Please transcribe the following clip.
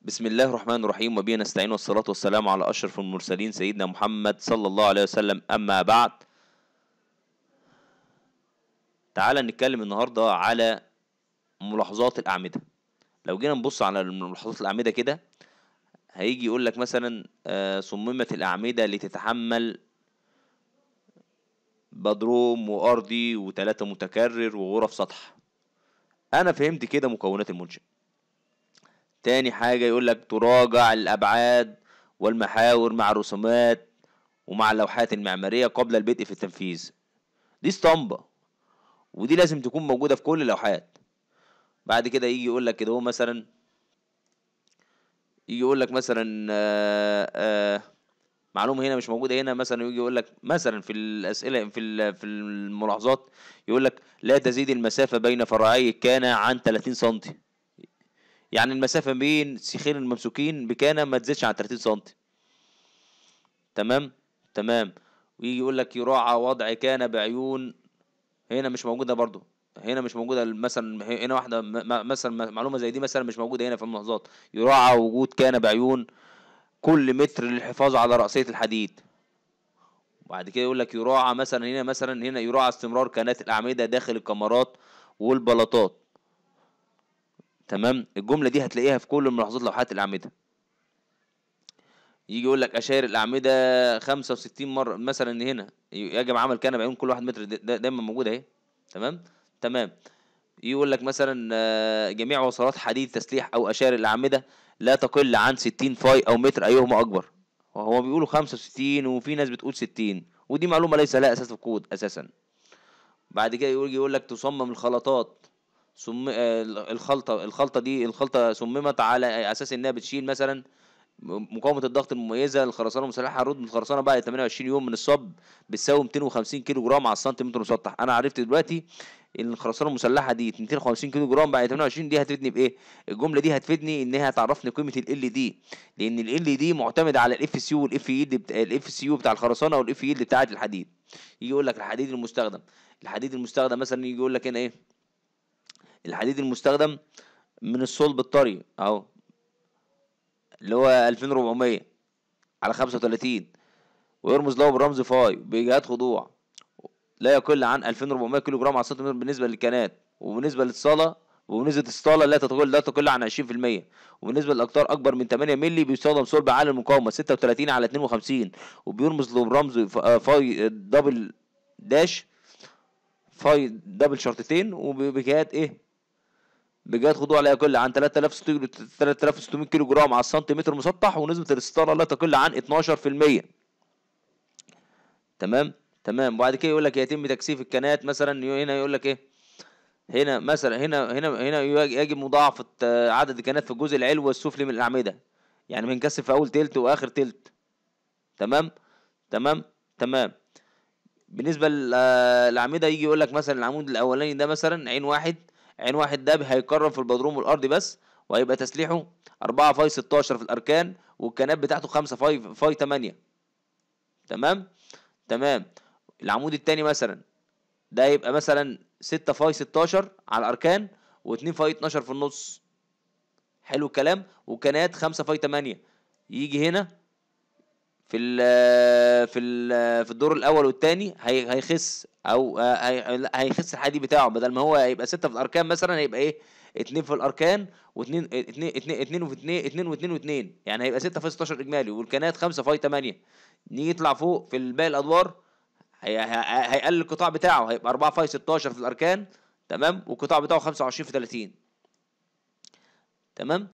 بسم الله الرحمن الرحيم وبه نستعين والصلاة والسلام على أشرف المرسلين سيدنا محمد صلى الله عليه وسلم أما بعد تعالى نتكلم النهاردة على ملاحظات الأعمدة لو جينا نبص على ملاحظات الأعمدة كده هيجي يقول لك مثلا آه، صممت الأعمدة لتتحمل بدروم وأرضي وتلاتة متكرر وغرف سطح أنا فهمت كده مكونات المنشأ تاني حاجة يقول لك تراجع الأبعاد والمحاور مع الرسومات ومع اللوحات المعمارية قبل البدء في التنفيذ دي اسطمبة ودي لازم تكون موجودة في كل اللوحات بعد كده يجي يقول لك كده هو مثلا يجي يقول لك مثلا آه آه معلومة هنا مش موجودة هنا مثلا يجي يقول لك مثلا في الأسئلة في ال- في الملاحظات يقول لك لا تزيد المسافة بين فرعي كان عن 30 سنتي يعني المسافة بين سيخين الممسوكين بكانة ما تزيدش عن 30 سنتي تمام تمام ويجي يقول لك يراعى وضع كان بعيون هنا مش موجودة برضو هنا مش موجودة مثلا هنا واحدة م- م- مثلا معلومة زي دي مثلا مش موجودة هنا في الملاحظات يراعى وجود كان بعيون كل متر للحفاظ على رأسية الحديد وبعد كده يقول لك يراعى مثلا هنا مثلا هنا يراعى استمرار كانات الأعمدة داخل الكمرات والبلاطات تمام الجملة دي هتلاقيها في كل ملاحظات لوحات الأعمدة يجي يقول لك أشاير الأعمدة 65 مرة مثلا هنا يجب عمل كان بعيون كل واحد متر دا- دا- دايما موجودة أهي تمام تمام يقول لك مثلا آه، جميع وصلات حديد تسليح أو أشاير الأعمدة لا تقل عن 60 فاي أو متر أيهما أكبر وهو بيقولوا 65 وفي ناس بتقول 60 ودي معلومة ليس لها أساس في الكود أساسا بعد كده يقول يقول لك تصمم الخلطات صم... آه، الخلطة الخلطة دي الخلطة صممت على أساس إنها بتشيل مثلا مقاومة الضغط المميزة للخرسانة المسلحة رد من الخرسانة بعد 28 يوم من الصب بتساوي 250 كيلو جرام على السنتيمتر مسطح أنا عرفت دلوقتي إن الخرسانة المسلحة دي 250 كيلو جرام بعد 28 دي هتفيدني بإيه؟ الجملة دي هتفيدني إنها هتعرفني قيمة ال دي لأن ال دي معتمد على الاف سي يو والاف يلد الاف سي يو بتاع الخرسانة والاف يلد بتاعة الحديد يجي يقول لك الحديد المستخدم الحديد المستخدم مثلا يجي يقول لك هنا إيه؟ الحديد المستخدم من الصلب الطري اهو اللي هو 2400 على 35 ويرمز له بالرمز فاي بجهات خضوع لا يقل عن 2400 كيلو جرام على سنتيمتر بالنسبه للكنات وبالنسبه للصاله وبنسبة الصالة لا تتقل لا تقل عن 20% وبالنسبة للأقطار أكبر من 8 مللي بيستخدم صلب عالي المقاومة 36 على 52 وبيرمز له برمز ف- آه، فاي دبل داش فاي دبل شرطتين وبجهات إيه بجهات خضوع لا يقل عن 3600 3600 كيلو جرام على السنتيمتر مسطح ونسبة الاستطالة لا تقل عن 12% تمام تمام وبعد كده يقول لك يتم تكثيف الكنات مثلا ي- هنا يقول لك ايه هنا مثلا هنا هنا هنا يج- يجب مضاعفة آه، عدد الكنات في الجزء العلوي والسفلي من الأعمدة يعني بنكثف في أول تلت وآخر تلت تمام تمام تمام بالنسبة للأعمدة يجي يقول لك مثلا العمود الأولاني ده مثلا عين واحد عين واحد ده هيكرر في البدروم والأرضي بس وهيبقى تسليحه أربعة فاي ستاشر في الأركان والكنات بتاعته خمسة فاي فاي تمانية تمام تمام العمود التاني مثلا ده يبقى مثلا ستة فاي ستاشر على الأركان واتنين فاي اتناشر في النص حلو الكلام وكنات خمسة فاي تمانية يجي هنا في ال في ال في الدور الاول والثاني هيخس او آه، هي- لا، هيخس الحديد بتاعه بدل ما هو هيبقى ستة في الاركان مثلا هيبقى ايه اتنين في الاركان واتنين اتنين اتنين اتنين وفي اتنين اتنين واتنين واتنين يعني هيبقى ستة في 16 اجمالي والكنات خمسة في تمانية نيجي يطلع فوق في باقي الادوار هي هي- هيقلل القطاع بتاعه هيبقى 4 في 16 في الاركان تمام والقطاع بتاعه 25 في 30 تمام